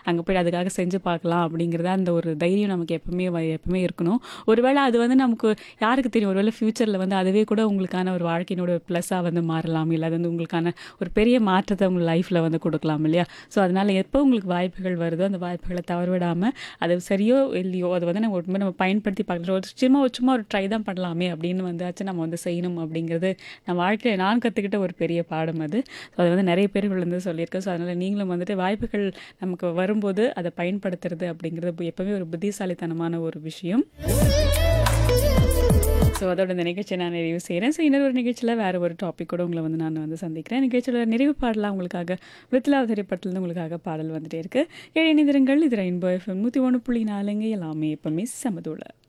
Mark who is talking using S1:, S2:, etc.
S1: அங்கே போய் அதுக்காக செஞ்சு பார்க்கலாம் அப்படிங்கிறத அந்த ஒரு தைரியம் நமக்கு எப்பவுமே வ- எப்பவுமே இருக்கணும் ஒருவேளை அது வந்து நமக்கு யாருக்கு தெரியும் ஒருவேளை ஃப்யூச்சரில் வந்து அதுவே கூட உங்களுக்கான ஒரு வாழ்க்கையினோட ப்ளஸ்ஸாக வந்து மாறலாம் இல்லை அது வந்து உங்களுக்கான ஒரு பெரிய மாற்றத்தை உங்கள் லைஃப்பில் வந்து கொடுக்கலாம் இல்லையா ஸோ அதனால் எப்போ உங்களுக்கு வாய்ப்புகள் வருதோ அந்த வாய்ப்புகளை தவறவிடாமல் அது சரியோ இல்லையோ அது வந்து நம்ம உண்மை நம்ம பயன்படுத்தி பார்க்கலாம் ஒரு சும்மா ஒரு சும்மா ஒரு ட்ரை தான் பண்ணலாமே அப்படின்னு வந்தாச்சும் நம்ம வந்து செய்யணும் அப்படிங்கிறது நான் வாழ்க்கையில் நான் கற்றுக்கிட்ட ஒரு பெரிய பாடம் அது ஸோ அது வந்து நிறைய பேர்கள் வந்து சொல்லியிருக்கேன் ஸோ அதனால் நீங்களும் வந்துட்டு வாய்ப்புகள் நமக்கு வரும்போது அதை பயன்படுத்துறது அப்படிங்கிறது எப்பவுமே ஒரு புத்திசாலித்தனமான ஒரு விஷயம் ஸோ அதோட இந்த நிகழ்ச்சியை நான் நிறைவு செய்கிறேன் ஸோ இன்னொரு ஒரு நிகழ்ச்சியில் வேறு ஒரு டாபிக் கூட உங்களை வந்து நான் வந்து சந்திக்கிறேன் நிகழ்ச்சியோட நிறைவு பாடலாம் உங்களுக்காக வித்லாவ் திரைப்படத்துலேருந்து உங்களுக்காக பாடல் வந்துட்டே இருக்கு ஏழு இணைந்திருங்கள் இது ரெயின்போ எஃப்எம் நூற்றி ஒன்று புள்ளி நாலுங்க எல்லாமே எப்பவுமே சமதோட